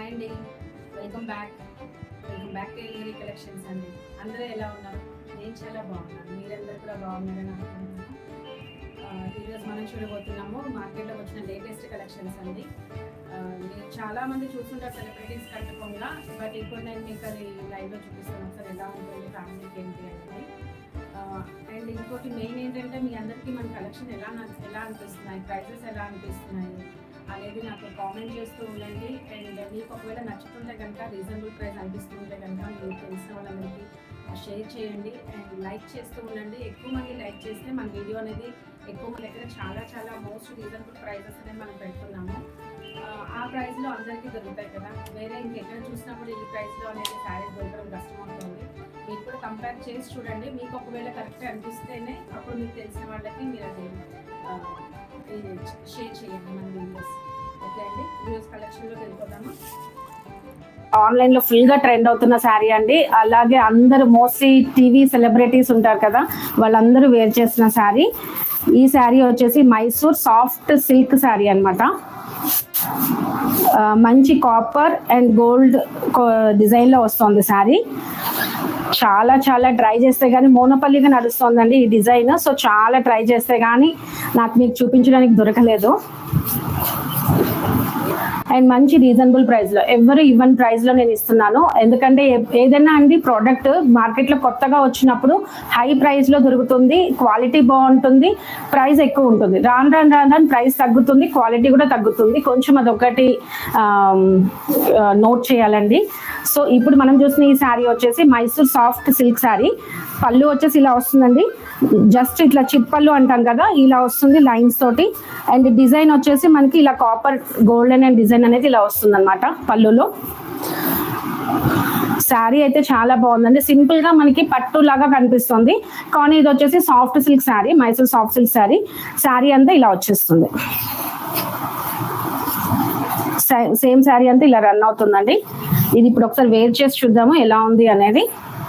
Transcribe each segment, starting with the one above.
hi అండి welcome back welcome back to Elgiri collections అండి అందరూ ఎలా ఉన్నారు నేను చాలా బాగున్నాను మీరందరూ కూడా బాగున్నారని అనుకుంటున్నాను ఆ, ఈరోజు మనం చూడబోతున్నాము మార్కెట్లో వచ్చిన లేటెస్ట్ కలెక్షన్స్ అండి ఆ, మీరు చాలా మంది చూస్తుంటారు సెలబ్రిటీస్ కట్టుకోగా బట్ ఇప్పుడు నేను మీకు అది లైవ్లో చూపిస్తాను ఒకసారి ఎలా ఉంటుంది ఫ్యామిలీకి ఏంటి అనేది అండ్ ఇంకోటి మెయిన్ ఏంటంటే మీ అందరికీ మన కలెక్షన్ ఎలా న- ఎలా అనిపిస్తున్నాయి ప్రైసెస్ ఎలా అనిపిస్తున్నాయి అనేది నాకు కామెంట్ చేస్తూ ఉండండి అండ్ మీకు ఒకవేళ నచ్చుతుంటే కనుక రీజనబుల్ ప్రైస్ అనిపిస్తుంటే కనుక మీకు తెలిసిన వాళ్ళందరికీ షేర్ చేయండి అండ్ లైక్ చేస్తూ ఉండండి ఎక్కువ మంది లైక్ చేస్తే మన వీడియో అనేది ఎక్కువ మంది దగ్గర చాలా చాలా మోస్ట్ రీజనబుల్ ప్రైజెస్ అనేది మనం పెడుతున్నాము ఆ, ఆ ప్రైస్లో అందరికీ దొరుకుతాయి కదా వేరే ఇంకెక్కడ చూసినా కూడా ఈ ప్రైస్లో అనేది శారీస్ దొరకడం కష్టం అవుతుంది మీరు కూడా కంపేర్ చేసి చూడండి మీకు ఒకవేళ కరెక్ట్ అనిపిస్తేనే అప్పుడు మీకు తెలిసిన వాళ్ళకి మీరు అది ఆ, ఇది షేర్ చేయండి మన వీడియోస్ ఓకే అండి వీడియోస్ కలెక్షన్లోకి వెళ్ళిపోదాము ఆన్లైన్ లో ఫుల్ గా ట్రెండ్ అవుతున్న శారీ అండి అలాగే అందరూ మోస్ట్లీ టీవీ సెలబ్రిటీస్ ఉంటారు కదా వాళ్ళందరూ వేర్ చేసిన శారీ ఈ శారీ వచ్చేసి మైసూర్ సాఫ్ట్ సిల్క్ శారీ అన్నమాట ఆ, మంచి కాపర్ అండ్ గోల్డ్ డిజైన్ లో వస్తుంది శారీ చాలా చాలా ట్రై చేస్తే గానీ మోనపల్లిగా నడుస్తుందండి ఈ డిజైన్ సో చాలా ట్రై చేస్తే గానీ నాకు మీకు చూపించడానికి దొరకలేదు అండ్ మంచి రీజనబుల్ ప్రైస్ లో ఎవరు ఇవ్వని ప్రైస్ లో నేను ఇస్తున్నాను ఎందుకంటే ఏ- ఏదైనా అండి ప్రోడక్ట్ మార్కెట్ లో కొత్తగా వచ్చినప్పుడు హై ప్రైస్ లో దొరుకుతుంది క్వాలిటీ బాగుంటుంది ప్రైస్ ఎక్కువ ఉంటుంది రాను రాను రాను రాను ప్రైస్ తగ్గుతుంది క్వాలిటీ కూడా తగ్గుతుంది కొంచెం అదొకటి నోట్ చేయాలండి సో ఇప్పుడు మనం చూసిన ఈ శారీ వచ్చేసి మైసూర్ సాఫ్ట్ సిల్క్ శారీ పళ్ళు వచ్చేసి ఇలా వస్తుందండి జస్ట్ ఇట్లా చిప్పళ్ళు అంటాం కదా ఇలా వస్తుంది లైన్స్ తోటి అండ్ డిజైన్ వచ్చేసి మనకి ఇలా కాపర్ గోల్డెన్ అండ్ డిజైన్ అనేది ఇలా వస్తుంది అనమాట పళ్ళులో శారీ అయితే చాలా బాగుందండి సింపుల్ గా మనకి పట్టు లాగా కనిపిస్తుంది కానీ ఇది వచ్చేసి soft silk sari Mysore soft silk sari sari అంతా ఇలా వచ్చేస్తుంది సేమ్ శారీ అంతా ఇలా రన్ అవుతుందండి ఇది ఇప్పుడు ఒకసారి వేర్ చేసి చూద్దాము ఎలా ఉంది అనేది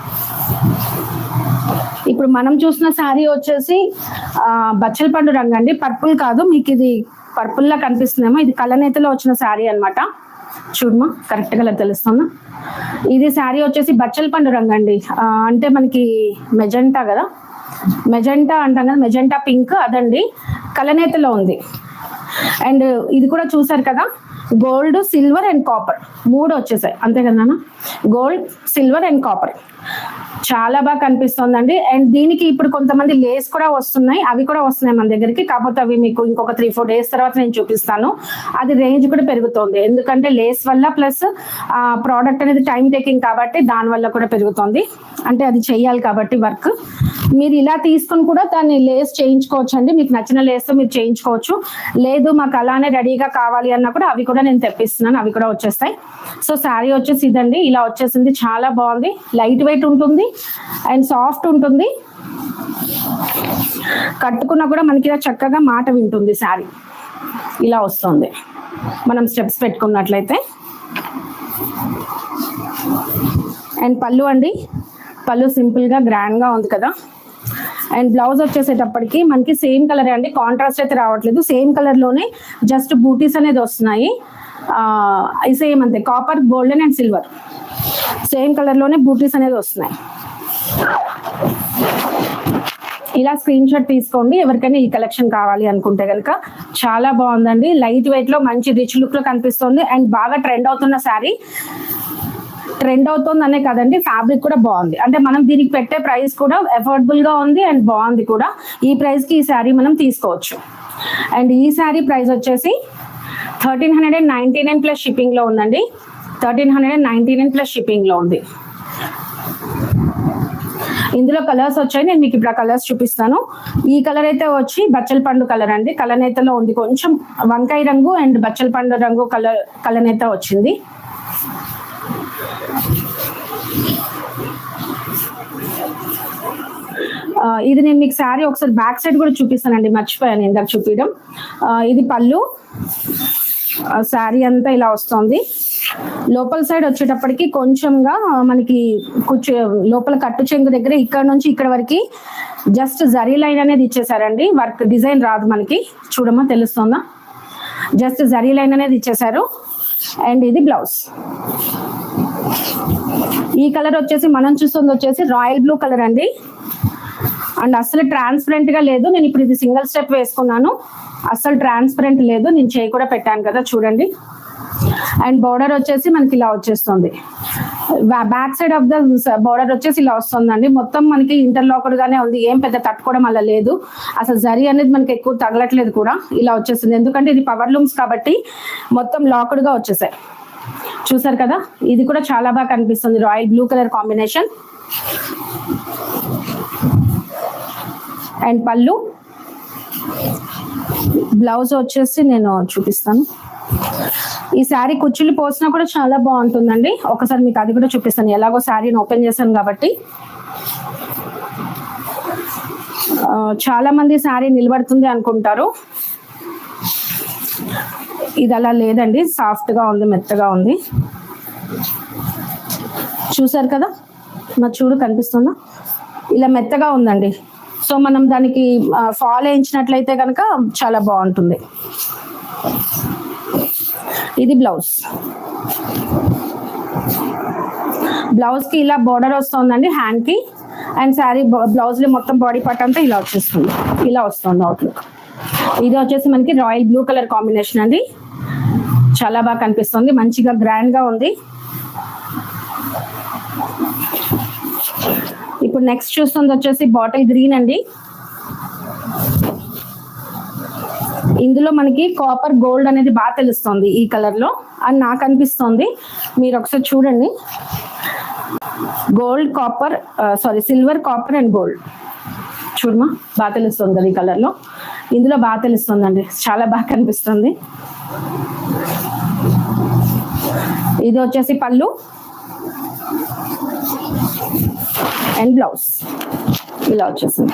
ఇప్పుడు మనం చూసిన శారీ వచ్చేసి ఆ, బచ్చల పండు రంగు అండి పర్పుల్ కాదు మీకు ఇది పర్పుల్ లా కనిపిస్తుందేమో ఇది కలనేతలో వచ్చిన శారీ అన్నమాట చూడమా కరెక్ట్ గా తెలుస్తుందా ఇది శారీ వచ్చేసి బచ్చల పండు రంగు అండి ఆ, అంటే మనకి మెజెంటా కదా మెజెంటా అంటాం కదా మెజెంటా పింక్ అదండి కలనేతలో ఉంది అండ్ ఇది కూడా చూసారు కదా గోల్డ్ సిల్వర్ అండ్ కాపర్ మూడు వచ్చేసాయి అంతే కదా నాన్న గోల్డ్ సిల్వర్ అండ్ కాపర్ చాలా బాగా కనిపిస్తుందండి అండ్ దీనికి ఇప్పుడు కొంతమంది లేస్ కూడా వస్తున్నాయి అవి కూడా వస్తున్నాయి మన దగ్గరికి కాకపోతే అవి మీకు ఇంకొక త్రీ ఫోర్ డేస్ తర్వాత నేను చూపిస్తాను అది రేంజ్ కూడా పెరుగుతుంది ఎందుకంటే లేస్ వల్ల ప్లస్ ప్రోడక్ట్ అనేది టైం టేకింగ్ కాబట్టి దాని వల్ల కూడా పెరుగుతుంది అంటే అది చేయాలి కాబట్టి వర్క్ మీరు ఇలా తీసుకుని కూడా దాన్ని లేస్ చేయించుకోవచ్చు అండి మీకు నచ్చిన లేస్ మీరు చేయించుకోవచ్చు లేదు మాకు అలానే రెడీగా కావాలి అన్నా కూడా అవి కూడా నేను తెప్పిస్తున్నాను అవి కూడా వచ్చేస్తాయి సో శారీ వచ్చేసి ఇదండి ఇలా వచ్చేసింది చాలా బాగుంది లైట్ వెయిట్ ఉంటుంది అండ్ సాఫ్ట్ ఉంటుంది కట్టుకున్నా కూడా మనకి ఇలా చక్కగా మాట వింటుంది శారీ ఇలా వస్తుంది మనం స్టెప్స్ పెట్టుకున్నట్లయితే అండ్ పళ్ళు అండి పళ్ళు సింపుల్ గా గ్రాండ్ గా ఉంది కదా అండ్ బ్లౌజ్ వచ్చేసేటప్పటికి మనకి సేమ్ కలర్ అండి కాంట్రాస్ట్ అయితే రావట్లేదు సేమ్ కలర్ లోనే జస్ట్ బూటీస్ అనేది వస్తున్నాయి సేమ్ అంతే copper golden and silver same colour లోనే బూటీస్ అనేది వస్తున్నాయి ఇలా స్క్రీన్ షాట్ తీసుకోండి ఎవరికైనా ఈ కలెక్షన్ కావాలి అనుకుంటే కనుక చాలా బాగుందండి లైట్ వెయిట్ లో మంచి రిచ్ లుక్ లో కనిపిస్తుంది అండ్ బాగా ట్రెండ్ అవుతున్న శారీ ట్రెండ్ అవుతుంది అనే కదండి ఫ్యాబ్రిక్ కూడా బాగుంది అంటే మనం దీనికి పెట్టే ప్రైస్ కూడా అఫోర్డబుల్ గా ఉంది అండ్ బాగుంది కూడా ఈ ప్రైస్ కి ఈ శారీ మనం తీసుకోవచ్చు అండ్ ఈ శారీ ప్రైస్ వచ్చేసి thirteen hundred and ninety nine plus shipping లో ఉందండి thirteen hundred and ninety nine plus shipping లో ఉంది ఇందులో కలర్స్ వచ్చాయి నేను మీకు ఇప్పుడు ఆ కలర్స్ చూపిస్తాను ఈ కలర్ అయితే వచ్చి బచ్చల పండు కలర్ అండి కలనేతలో ఉంది కొంచెం వంకాయ రంగు అండ్ బచ్చల పండు రంగు కలర్ కలనేత వచ్చింది ఆ, ఇది నేను మీకు శారీ ఒకసారి బ్యాక్ సైడ్ కూడా చూపిస్తానండి మర్చిపోయాను ఇందాక చూపించడం ఆ, ఇది పళ్ళు శారీ అంతా ఇలా వస్తుంది లోపల సైడ్ వచ్చేటప్పటికి కొంచెంగా మనకి కూర్చో లోపల కట్టు చెంగు దగ్గర ఇక్కడ నుంచి ఇక్కడ వరకు జస్ట్ జరీ లైన్ అనేది ఇచ్చేసారండి వర్క్ డిజైన్ రాదు మనకి చూడమా తెలుస్తుందా జస్ట్ జరీ లైన్ అనేది ఇచ్చేసారు అండ్ ఇది బ్లౌజ్ ఈ కలర్ వచ్చేసి మనం చూస్తుంది వచ్చేసి రాయల్ బ్లూ కలర్ అండి అండ్ అసలు ట్రాన్స్పరెంట్ గా లేదు నేను ఇప్పుడు ఇది సింగిల్ స్టెప్ వేసుకున్నాను అసలు ట్రాన్స్పరెంట్ లేదు నేను చేయి కూడా పెట్టాను కదా చూడండి అండ్ బోర్డర్ వచ్చేసి మనకి ఇలా వచ్చేస్తుంది back side of the border వచ్చేసి ఇలా వస్తుందండి మొత్తం మనకి ఇంటర్లాక్డ్ గానే ఉంది ఏం పెద్ద తట్టుకోవడం అలా లేదు అసలు జరి అనేది మనకి ఎక్కువ తగలట్లేదు కూడా ఇలా వచ్చేస్తుంది ఎందుకంటే ఇది పవర్ లూమ్స్ కాబట్టి మొత్తం లాక్డ్ గా వచ్చేసాయి చూసారు కదా ఇది కూడా చాలా బాగా కనిపిస్తుంది royal blue colour combination and pallu blouse వచ్చేసి నేను చూపిస్తాను ఈ శారీ కుచ్చులు పోసినా కూడా చాలా బాగుంటుందండి ఒకసారి మీకు అది కూడా చూపిస్తాను ఎలాగో శారీని ఓపెన్ చేశాను కాబట్టి ఆ, చాలా మంది శారీ నిలబడుతుంది అనుకుంటారు ఇది అలా లేదండి సాఫ్ట్ గా ఉంది మెత్తగా ఉంది చూసారు కదా మా చూడు కనిపిస్తుందా ఇలా మెత్తగా ఉందండి సో మనం దానికి ఫాల్ వేయించినట్లయితే కనుక చాలా బాగుంటుంది ఇది బ్లౌజ్ బ్లౌజ్ కి ఇలా బోర్డర్ వస్తుందండి హ్యాండ్ కి అండ్ శారీ బ్లౌజ్ లో మొత్తం బాడీ పార్ట్ అంతా ఇలా వచ్చేస్తుంది ఇలా వస్తుంది అవుట్లుక్ ఇది వచ్చేసి మనకి రాయల్ బ్లూ కలర్ కాంబినేషన్ అండి చాలా బాగా కనిపిస్తుంది మంచిగా గ్రాండ్ గా ఉంది ఇప్పుడు నెక్స్ట్ చూస్తుంది వచ్చేసి బాటిల్ గ్రీన్ అండి ఇందులో మనకి కాపర్ గోల్డ్ అనేది బాగా తెలుస్తుంది ఈ కలర్ లో అని నాకు అనిపిస్తుంది మీరు ఒకసారి చూడండి gold copper sorry silver copper and gold చూడమా బాగా తెలుస్తుంది కదా ఈ కలర్ లో ఇందులో బాగా తెలుస్తుందండి చాలా బాగా కనిపిస్తుంది ఇది వచ్చేసి పళ్ళు అండ్ బ్లౌజ్ ఇలా వచ్చేసింది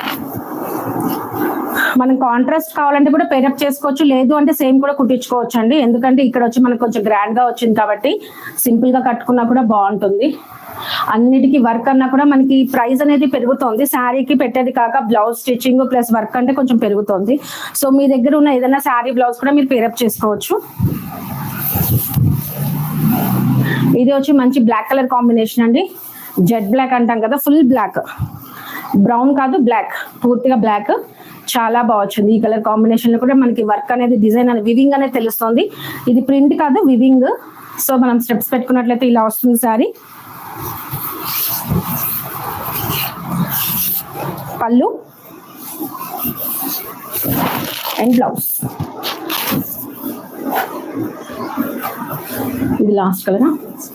మనం కాంట్రాస్ట్ కావాలంటే కూడా పేరప్ చేసుకోవచ్చు లేదు అంటే సేమ్ కూడా కుట్టించుకోవచ్చు అండి ఎందుకంటే ఇక్కడ వచ్చి మనకు కొంచెం గ్రాండ్ గా వచ్చింది కాబట్టి సింపుల్ గా కట్టుకున్నా కూడా బాగుంటుంది అన్నిటికీ వర్క్ అన్నా కూడా మనకి ప్రైస్ అనేది పెరుగుతోంది శారీకి పెట్టేది కాక బ్లౌజ్ స్టిచ్చింగ్ ప్లస్ వర్క్ అంటే కొంచెం పెరుగుతోంది సో మీ దగ్గర ఉన్న ఏదైనా శారీ బ్లౌజ్ కూడా మీరు పేరప్ చేసుకోవచ్చు ఇది వచ్చి మంచి బ్లాక్ కలర్ కాంబినేషన్ అండి జెడ్ బ్లాక్ అంటాం కదా ఫుల్ బ్లాక్ బ్రౌన్ కాదు బ్లాక్ పూర్తిగా బ్లాక్ చాలా బాగా వచ్చింది ఈ కలర్ కాంబినేషన్ లో కూడా మనకి వర్క్ అనేది డిజైన్ అనేది వివింగ్ అనేది తెలుస్తుంది ఇది ప్రింట్ కాదు వివింగ్ సో మనం స్టెప్స్ పెట్టుకున్నట్లయితే ఇలా వస్తుంది సారీ పళ్ళు అండ్ బ్లౌజ్ ఇది లాస్ట్ కలరా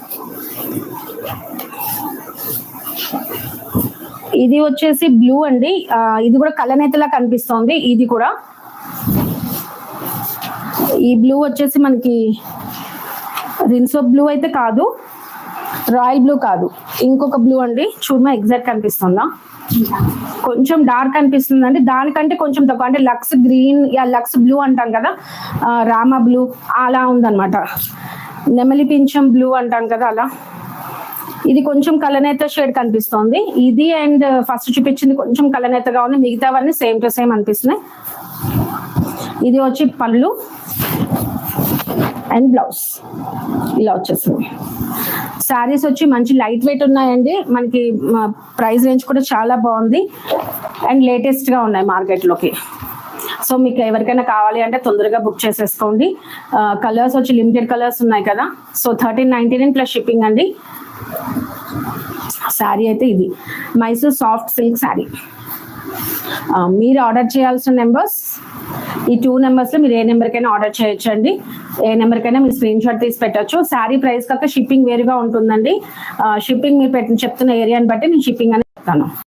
ఇది వచ్చేసి బ్లూ అండి ఆ, ఇది కూడా కలనేతలా కనిపిస్తోంది ఇది కూడా ఈ బ్లూ వచ్చేసి మనకి రిన్సో బ్లూ అయితే కాదు రాయల్ బ్లూ కాదు ఇంకొక బ్లూ అండి చూడమా ఎగ్జాక్ట్ కనిపిస్తుందా కొంచెం డార్క్ అనిపిస్తుంది అండి దానికంటే కొంచెం తక్కువ అంటే లక్స్ గ్రీన్ యా లక్స్ బ్లూ అంటాం కదా ఆ, రామ బ్లూ అలా ఉందన్నమాట నెమలి పింఛం బ్లూ అంటాం కదా అలా ఇది కొంచెం కలనేత షేడ్ కనిపిస్తోంది ఇది అండ్ ఫస్ట్ చూపించింది కొంచెం కలనేతగా ఉంది మిగతావన్నీ సేమ్ టు సేమ్ అనిపిస్తున్నాయి ఇది వచ్చి పళ్ళు అండ్ బ్లౌజ్ ఇలా వచ్చేసింది శారీస్ వచ్చి మంచి లైట్ వెయిట్ ఉన్నాయండి మనకి ప్రైస్ రేంజ్ కూడా చాలా బాగుంది అండ్ లేటెస్ట్ గా ఉన్నాయి మార్కెట్ లోకి సో మీకు ఎవరికైనా కావాలి అంటే తొందరగా బుక్ చేసేసుకోండి కలర్స్ వచ్చి లిమిటెడ్ కలర్స్ ఉన్నాయి కదా so thirteen ninety nine plus shipping అండి శారీ అయితే ఇది మైసూర్ సాఫ్ట్ సిల్క్ శారీ మీరు ఆర్డర్ చేయాల్సిన నెంబర్స్ ఈ టూ నెంబర్స్ లో మీరు ఏ నెంబర్కైనా ఆర్డర్ చేయొచ్చండి ఏ నెంబర్కైనా మీరు స్క్రీన్ షాట్ తీసి పెట్టొచ్చు శారీ ప్రైస్ కాక షిప్పింగ్ వేరుగా ఉంటుందండి షిప్పింగ్ మీరు పెట్టిన చెప్తున్న ఏరియాని బట్టి నేను షిప్పింగ్ అని చెప్తాను